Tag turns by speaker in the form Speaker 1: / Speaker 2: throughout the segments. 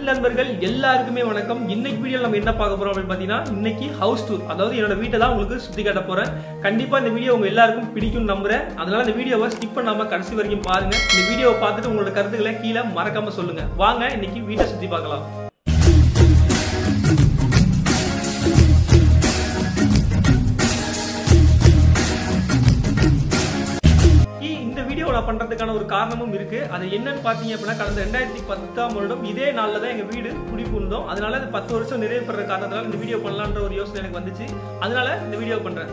Speaker 1: நண்பர்கள் எல்லாருக்குமே வணக்கம் இன்னைக்கு வீடியோ நம்ம என்ன பார்க்க போறோம் அப்படின்னு பாத்தீங்கன்னா இன்னைக்கு ஹவுஸ் டூர் அதாவது என்னோட வீட்டை தான் உங்களுக்கு சுத்தி காட்ட போறேன் கண்டிப்பா இந்த வீடியோ உங்க எல்லாருக்கும் பிடிக்கும் நம்புறேன் அதனால இந்த வீடியோவை ஸ்கிப் பண்ணாம கடைசி வரைக்கும் பாருங்க இந்த வீடியோவை பார்த்துட்டு உங்களோட கருத்துக்களை கீழே மறக்காம சொல்லுங்க வாங்க இன்னைக்கு வீட்டை சுத்தி பார்க்கலாம் இ- இந்த வீடியோ நான் பண்றதுக்கான ஒரு காரணமும் இருக்கு அது என்னன்னு பாத்தீங்க அப்படின்னா கடந்த ரெண்டாயிரத்தி பத்தாம் வருடம் இதே நாள்ல தான் எங்க வீடு குடிபுகுந்தோம் அதனால இந்த பத்து வருஷம் நிறைவு பெற காரணத்தினால இந்த வீடியோ பண்ணலான்ற ஒரு யோசனை எனக்கு வந்துச்சு அதனால இந்த வீடியோ பண்றேன்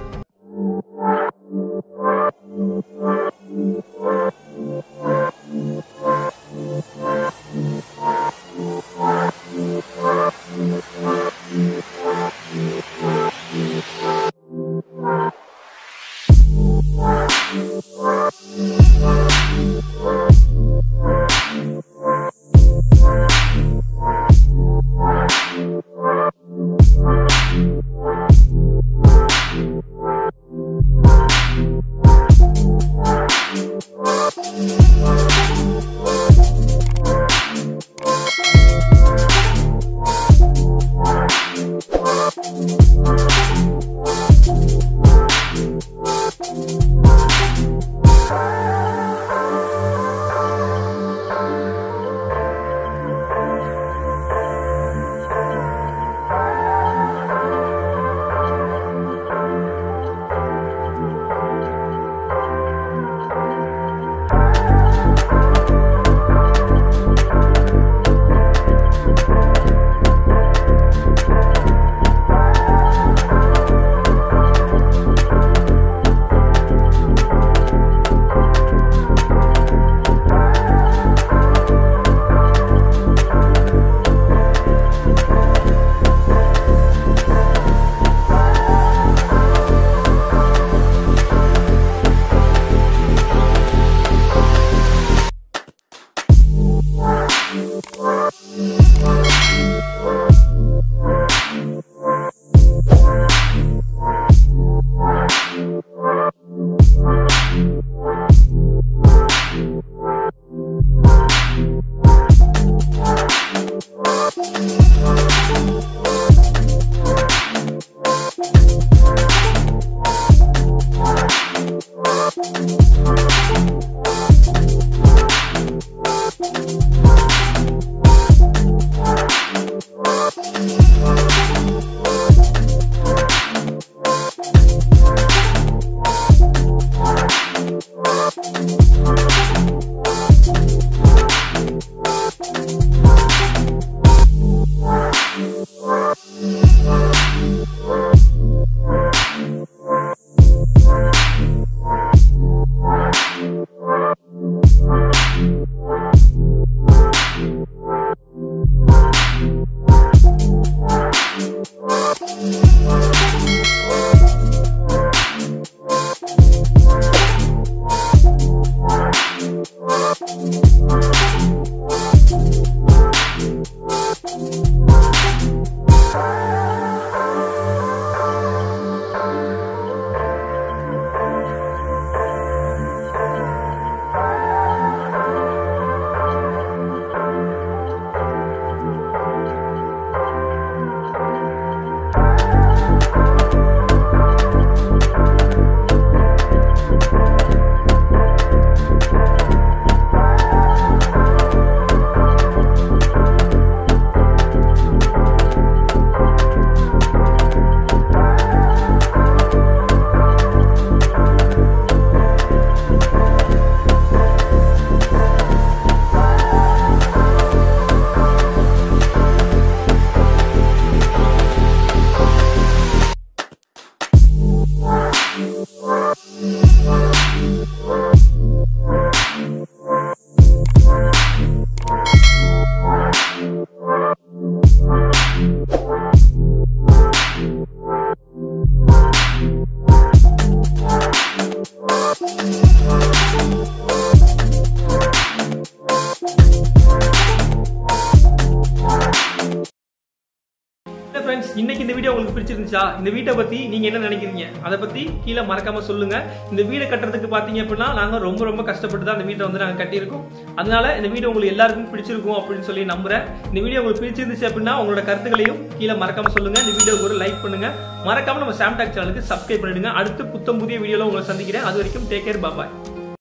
Speaker 1: இன்னைக்கு இந்த வீடியோ உங்களுக்கு பிடிச்சிருந்துச்சா இந்த வீட்டை பத்தி நீங்க என்ன நினைக்கிறீங்க அதை பத்தி கீழே மறக்காம சொல்லுங்க இந்த வீடை கட்டுறதுக்கு பாத்தீங்க அப்படின்னா நாங்க ரொம்ப ரொம்ப கஷ்டப்பட்டு தான் இந்த வீட்டை வந்து நாங்க கட்டியிருக்கோம் அதனால இந்த வீடியோ உங்களுக்கு எல்லாருக்கும் பிடிச்சிருக்கும் அப்படின்னு சொல்லி நம்புறேன் இந்த வீடியோ உங்களுக்கு பிடிச்சிருந்துச்சு அப்படின்னா உங்களோட கருத்துக்களையும் கீழே மறக்காம சொல்லுங்க இந்த வீடியோக்கு ஒரு லைக் பண்ணுங்க மறக்காம நம்ம சாம்டாக் சேனலுக்கு சப்ஸ்கிரைப் பண்ணிடுங்க அடுத்து புத்தம் புதிய வீடியோல உங்களை சந்திக்கிறேன் அது வரைக்கும் டேக் கேர் பாபாய்